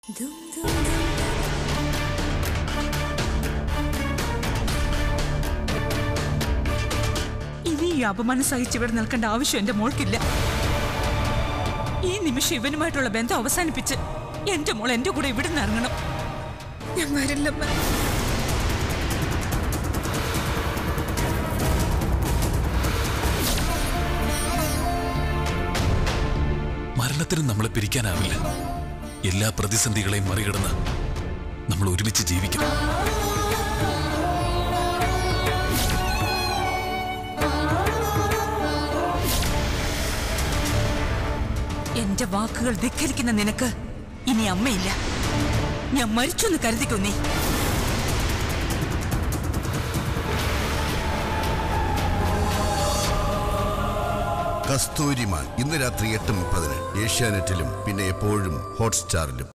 ഇനി ഈ അപമാനം സഹിച്ച് ഇവിടെ നിൽക്കേണ്ട ആവശ്യം എന്റെ മോൾക്കില്ല ഈ നിമിഷം ഇവനുമായിട്ടുള്ള ബന്ധം അവസാനിപ്പിച്ച് എന്റെ മോൾ എന്റെ കൂടെ ഇവിടെ നിന്ന് ഇറങ്ങണം ഞാൻ വരില്ലമ്മ മരണത്തിനും നമ്മളെ പിരിക്കാനാവില്ല എല്ലാ പ്രതിസന്ധികളെയും മറികടന്ന് നമ്മൾ ഒരുമിച്ച് ജീവിക്കും എന്റെ വാക്കുകൾ ധിക്കരിക്കുന്ന നിനക്ക് ഇനി അമ്മയില്ല ഞാൻ മരിച്ചെന്ന് കരുതിക്കോ നീ കസ്തൂരിമാൻ ഇന്ന് രാത്രി എട്ട് മുപ്പതിന് ഏഷ്യാനെറ്റിലും പിന്നെ എപ്പോഴും ഹോട്ട്സ്റ്റാറിലും